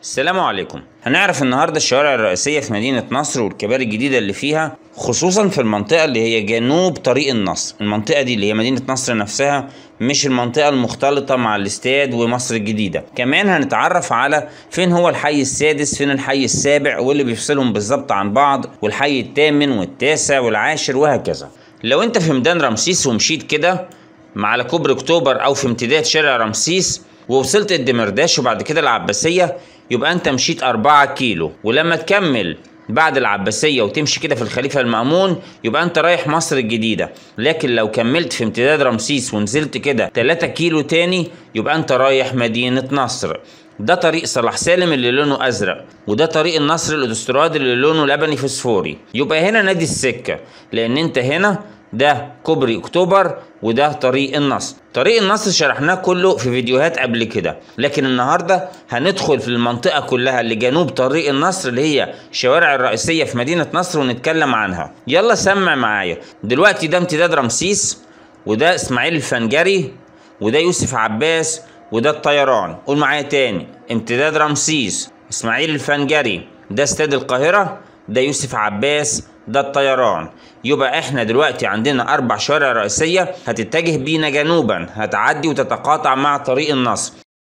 السلام عليكم هنعرف النهارده الشوارع الرئيسية في مدينة نصر والكباري الجديدة اللي فيها خصوصا في المنطقة اللي هي جنوب طريق النصر المنطقة دي اللي هي مدينة نصر نفسها مش المنطقة المختلطة مع الاستاد ومصر الجديدة كمان هنتعرف على فين هو الحي السادس فين الحي السابع واللي بيفصلهم بالظبط عن بعض والحي الثامن والتاسع والعاشر وهكذا لو انت في ميدان رمسيس ومشيت كده على كوبري اكتوبر او في امتداد شارع رمسيس ووصلت الدمرداش وبعد كده العباسية يبقى انت مشيت أربعة كيلو ولما تكمل بعد العباسية وتمشي كده في الخليفة المأمون يبقى انت رايح مصر الجديدة لكن لو كملت في امتداد رمسيس ونزلت كده 3 كيلو تاني يبقى انت رايح مدينة نصر ده طريق صلاح سالم اللي لونه ازرق وده طريق النصر الاوتوستراد اللي لونه لبني فسفوري يبقى هنا نادي السكة لان انت هنا ده كوبري اكتوبر وده طريق النصر طريق النصر شرحناه كله في فيديوهات قبل كده لكن النهارده هندخل في المنطقه كلها اللي جنوب طريق النصر اللي هي الشوارع الرئيسيه في مدينه نصر ونتكلم عنها يلا سمع معايا دلوقتي ده امتداد رمسيس وده اسماعيل الفنجري وده يوسف عباس وده الطيران قول معايا تاني امتداد رمسيس اسماعيل الفنجري ده استاد القاهره ده يوسف عباس ده الطيران يبقى احنا دلوقتي عندنا اربع شوارع رئيسيه هتتجه بينا جنوبا هتعدي وتتقاطع مع طريق النصر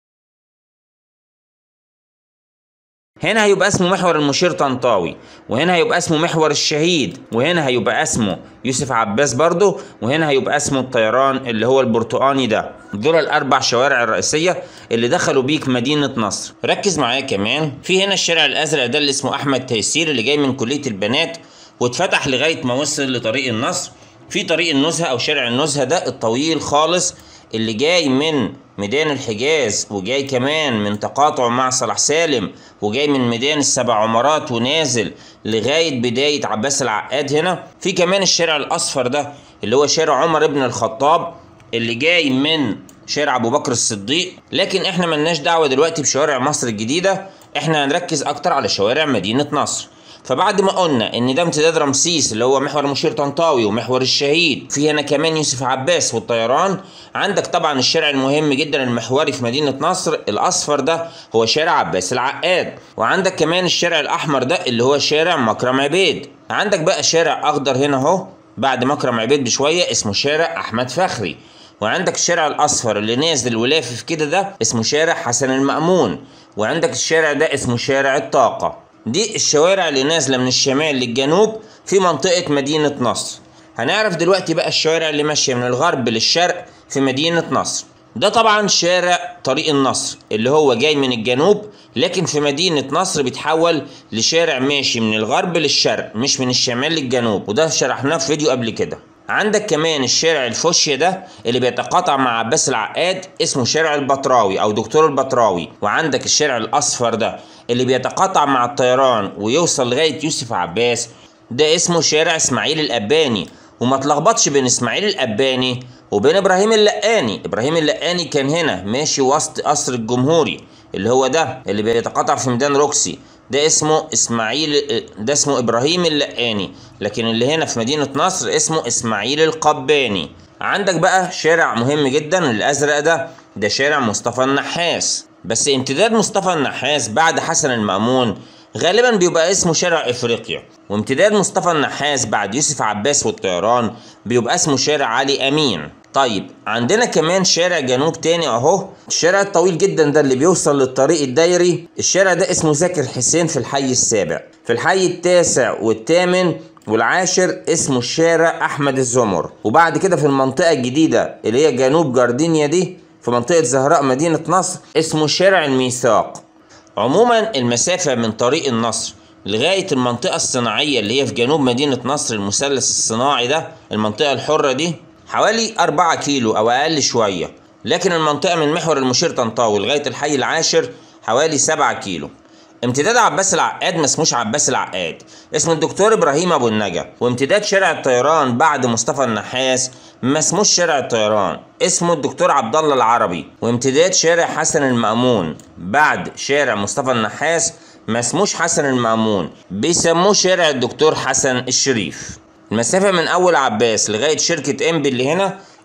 هنا هيبقى اسمه محور المشير طنطاوي وهنا هيبقى اسمه محور الشهيد وهنا هيبقى اسمه يوسف عباس برضه وهنا هيبقى اسمه الطيران اللي هو البرتقاني ده دول الاربع شوارع الرئيسيه اللي دخلوا بيك مدينه نصر ركز معايا كمان في هنا الشارع الازرق ده اللي اسمه احمد تيسير اللي جاي من كليه البنات واتفتح لغايه ما وصل لطريق النصر في طريق النزهه او شارع النزهه ده الطويل خالص اللي جاي من ميدان الحجاز وجاي كمان من تقاطعه مع صلاح سالم وجاي من ميدان السبع عمارات ونازل لغايه بدايه عباس العقاد هنا في كمان الشارع الاصفر ده اللي هو شارع عمر ابن الخطاب اللي جاي من شارع ابو بكر الصديق لكن احنا ملناش دعوه دلوقتي بشوارع مصر الجديده احنا هنركز اكتر على شوارع مدينه نصر فبعد ما قلنا ان ده امتداد رمسيس اللي هو محور المشير طنطاوي ومحور الشهيد في هنا كمان يوسف عباس والطيران عندك طبعا الشارع المهم جدا المحوري في مدينه نصر الاصفر ده هو شارع عباس العقاد وعندك كمان الشارع الاحمر ده اللي هو شارع مكرم عبيد عندك بقى شارع اخضر هنا اهو بعد مكرم عبيد بشويه اسمه شارع احمد فخري وعندك الشارع الاصفر اللي نازل ولافف كده ده اسمه شارع حسن المأمون وعندك الشارع ده اسمه شارع الطاقه دي الشوارع اللي نازلة من الشمال للجنوب في منطقة مدينة نصر هنعرف دلوقتي بقى الشوارع اللي ماشية من الغرب للشرق في مدينة نصر ده طبعا شارع طريق النصر اللي هو جاي من الجنوب لكن في مدينة نصر بيتحول لشارع ماشي من الغرب للشرق مش من الشمال للجنوب وده شرحناه في فيديو قبل كده عندك كمان الشارع الفوشيا ده اللي بيتقاطع مع عباس العقاد اسمه شارع البطراوي او دكتور البطراوي وعندك الشارع الاصفر ده اللي بيتقاطع مع الطيران ويوصل لغايه يوسف عباس ده اسمه شارع اسماعيل الاباني وما تلخبطش بين اسماعيل الاباني وبين ابراهيم اللقاني ابراهيم اللقاني كان هنا ماشي وسط قصر الجمهوري اللي هو ده اللي بيتقاطع في ميدان روكسي ده اسمه اسماعيل ده اسمه ابراهيم اللقاني لكن اللي هنا في مدينه نصر اسمه اسماعيل القباني عندك بقى شارع مهم جدا الازرق ده ده شارع مصطفى النحاس بس امتداد مصطفى النحاس بعد حسن المأمون غالبا بيبقى اسمه شارع افريقيا وامتداد مصطفى النحاس بعد يوسف عباس والطيران بيبقى اسمه شارع علي امين طيب عندنا كمان شارع جنوب تاني اهو الشارع الطويل جدا ده اللي بيوصل للطريق الدايري الشارع ده اسمه زاكر حسين في الحي السابع في الحي التاسع والثامن والعاشر اسمه الشارع احمد الزمر وبعد كده في المنطقه الجديده اللي هي جنوب جاردينيا دي في منطقه زهراء مدينه نصر اسمه شارع الميثاق عموما المسافه من طريق النصر لغاية المنطقة الصناعية اللي هي في جنوب مدينة نصر المثلث الصناعي ده المنطقة الحرة دي حوالي 4 كيلو أو أقل شوية لكن المنطقة من محور المشير طنطاوي لغاية الحي العاشر حوالي 7 كيلو امتداد عباس العقاد ما اسموش عباس العقاد اسمه الدكتور ابراهيم ابو النجا وامتداد شارع الطيران بعد مصطفى النحاس ما اسموش شارع الطيران اسمه الدكتور عبد الله العربي وامتداد شارع حسن المأمون بعد شارع مصطفى النحاس ما اسموش حسن المأمون بيسموه شارع الدكتور حسن الشريف المسافة من أول عباس لغاية شركة إنبي اللي هنا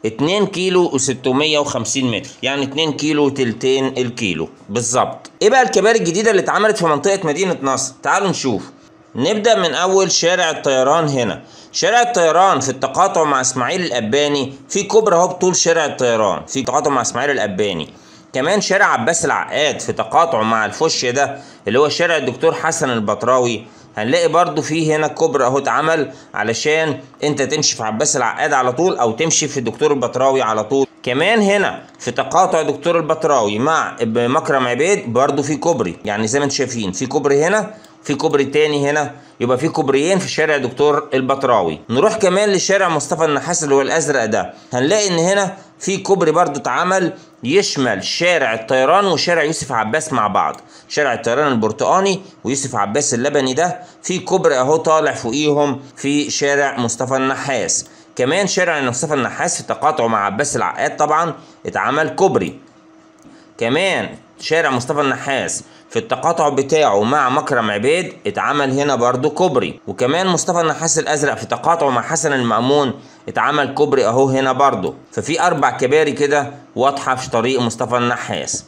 2 كيلو و650 متر يعني 2 كيلو وتلتين الكيلو بالظبط ايه بقى الكباري الجديده اللي اتعملت في منطقه مدينه نصر تعالوا نشوف نبدا من اول شارع الطيران هنا شارع الطيران في التقاطع مع اسماعيل الاباني في كوبري اهو بطول شارع الطيران في تقاطع مع اسماعيل الاباني كمان شارع عباس العقاد في تقاطعه مع الفش ده اللي هو شارع الدكتور حسن البطراوي هنلاقي برضو فيه هنا كوبري اهو اتعمل علشان انت تمشي في عباس العقاد على طول او تمشي في الدكتور البطراوي على طول كمان هنا في تقاطع دكتور البطراوي مع مكرم عبيد برضو في كوبري يعني زي ما انتم شايفين في كوبري هنا في كوبري تاني هنا يبقى في كوبريين في شارع دكتور البطراوي نروح كمان لشارع مصطفى النحاس اللي هو الازرق ده هنلاقي ان هنا في كوبري برضو اتعمل يشمل شارع الطيران وشارع يوسف عباس مع بعض شارع الطيران البرتقاني ويوسف عباس اللبني ده في كوبري اهو طالع فوقيهم في شارع مصطفى النحاس كمان شارع مصطفى النحاس في تقاطعه مع عباس العقاد طبعا اتعمل كوبري كمان شارع مصطفى النحاس في التقاطع بتاعه مع مكرم عبيد اتعمل هنا برضو كوبري وكمان مصطفى النحاس الازرق في تقاطعه مع حسن المأمون اتعمل كوبري اهو هنا برضو ففي اربع كباري كده واضحه في طريق مصطفى النحاس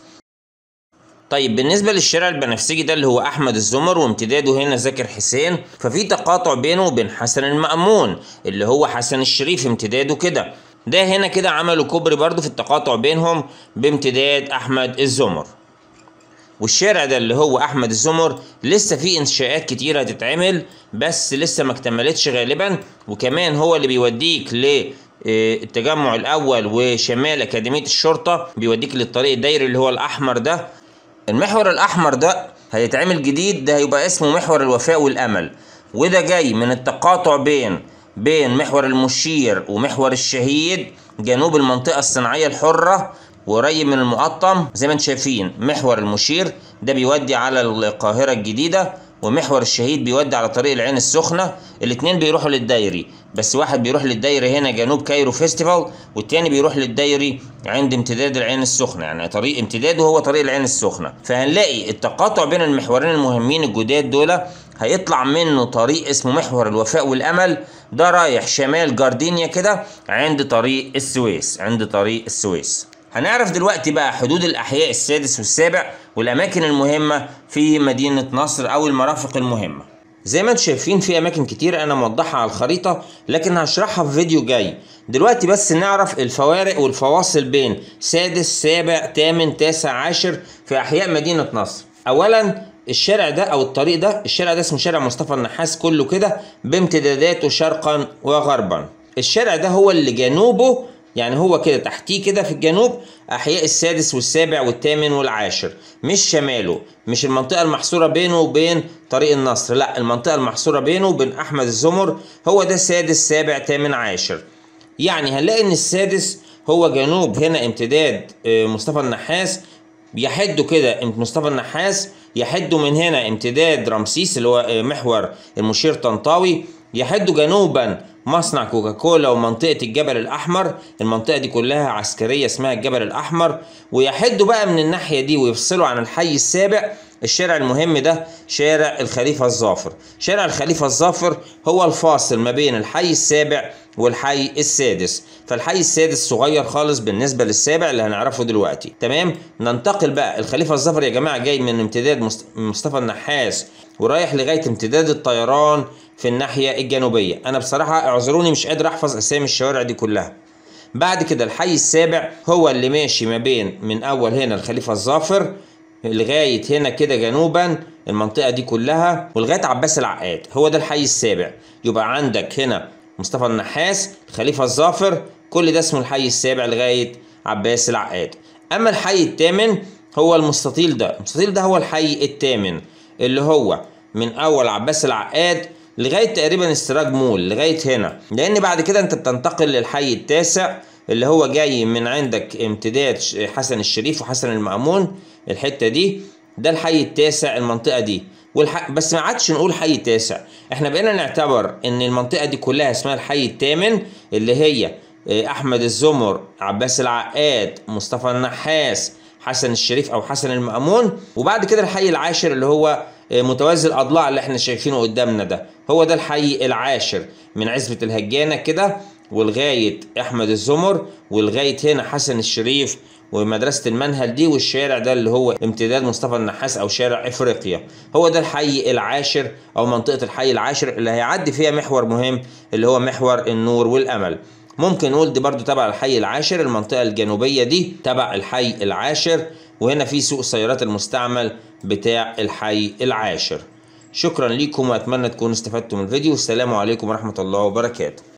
طيب بالنسبه للشارع البنفسجي ده اللي هو احمد الزمر وامتداده هنا زاكر حسين ففي تقاطع بينه وبين حسن المأمون اللي هو حسن الشريف امتداده كده ده هنا كده عملوا كوبري برضو في التقاطع بينهم بامتداد احمد الزمر والشارع ده اللي هو احمد الزمر لسه فيه انشاءات كتيره هتتعمل بس لسه ما اكتملتش غالبا وكمان هو اللي بيوديك ل التجمع الاول وشمال اكاديميه الشرطه بيوديك للطريق الدايري اللي هو الاحمر ده المحور الاحمر ده هيتعمل جديد ده هيبقى اسمه محور الوفاء والامل وده جاي من التقاطع بين بين محور المشير ومحور الشهيد جنوب المنطقه الصناعيه الحره وقريب من المقطم زي ما انتم شايفين محور المشير ده بيودي على القاهرة الجديدة ومحور الشهيد بيودي على طريق العين السخنة الاتنين بيروحوا للدايري بس واحد بيروح للدايري هنا جنوب كايرو فيستيفال والتاني بيروح للدايري عند امتداد العين السخنة يعني طريق امتداده هو طريق العين السخنة فهنلاقي التقاطع بين المحورين المهمين الجداد دول هيطلع منه طريق اسمه محور الوفاء والامل ده رايح شمال جاردينيا كده عند طريق السويس عند طريق السويس هنعرف دلوقتي بقى حدود الأحياء السادس والسابع والأماكن المهمة في مدينة نصر أو المرافق المهمة زي ما انتم شايفين في أماكن كتير أنا موضحها على الخريطة لكن هشرحها في فيديو جاي دلوقتي بس نعرف الفوارق والفواصل بين سادس سابع تامن تاسع عاشر في أحياء مدينة نصر أولا الشارع ده او الطريق ده الشارع ده اسمه شارع مصطفى النحاس كله كده بامتداداته شرقا وغربا الشارع ده هو اللي جنوبه يعني هو كده تحتيه كده في الجنوب احياء السادس والسابع والثامن والعاشر مش شماله مش المنطقه المحصوره بينه وبين طريق النصر لا المنطقه المحصوره بينه وبين احمد الزمر هو ده سادس سابع ثامن عاشر يعني هنلاقي ان السادس هو جنوب هنا امتداد مصطفى النحاس يحدوا كده مصطفى النحاس يحدوا من هنا امتداد رمسيس اللي هو محور المشير طنطاوي يحدوا جنوبا مصنع كوكاكولا ومنطقة الجبل الأحمر المنطقة دي كلها عسكرية اسمها الجبل الأحمر ويحدوا بقى من الناحية دي ويفصلوا عن الحي السابع الشارع المهم ده شارع الخليفة الظافر شارع الخليفة الظافر هو الفاصل ما بين الحي السابع والحي السادس فالحي السادس صغير خالص بالنسبة للسابع اللي هنعرفه دلوقتي تمام ننتقل بقى الخليفة الظفر يا جماعة جاي من امتداد مصطفى النحاس ورايح لغاية امتداد الطيران في الناحية الجنوبية أنا بصراحة اعذروني مش قادر أحفظ أسامي الشوارع دي كلها بعد كده الحي السابع هو اللي ماشي ما بين من أول هنا الخليفة الظافر لغاية هنا كده جنوبا المنطقة دي كلها ولغاية عباس العقاد هو ده الحي السابع يبقى عندك هنا مصطفى النحاس الخليفة الظافر كل ده اسمه الحي السابع لغاية عباس العقاد أما الحي الثامن هو المستطيل ده المستطيل ده هو الحي الثامن اللي هو من أول عباس العقاد لغاية تقريبا استراج مول لغاية هنا لأن بعد كده أنت بتنتقل للحي التاسع اللي هو جاي من عندك امتداد حسن الشريف وحسن المأمون الحتة دي ده الحي التاسع المنطقة دي والح... بس ما عادش نقول حي تاسع احنا بقينا نعتبر ان المنطقة دي كلها اسمها الحي الثامن اللي هي احمد الزمر عباس العقاد مصطفى النحاس حسن الشريف او حسن المأمون وبعد كده الحي العاشر اللي هو متوازي الاضلاع اللي احنا شايفينه قدامنا ده هو ده الحي العاشر من عزبة الهجانة كده ولغاية أحمد الزمر ولغاية هنا حسن الشريف ومدرسة المنهل دي والشارع ده اللي هو امتداد مصطفى النحاس أو شارع إفريقيا هو ده الحي العاشر أو منطقة الحي العاشر اللي هيعدي فيها محور مهم اللي هو محور النور والأمل ممكن نقول دي برضو تبع الحي العاشر المنطقة الجنوبية دي تبع الحي العاشر وهنا في سوق السيارات المستعمل بتاع الحي العاشر شكرا لكم وأتمنى تكونوا استفدتم من الفيديو والسلام عليكم ورحمة الله وبركاته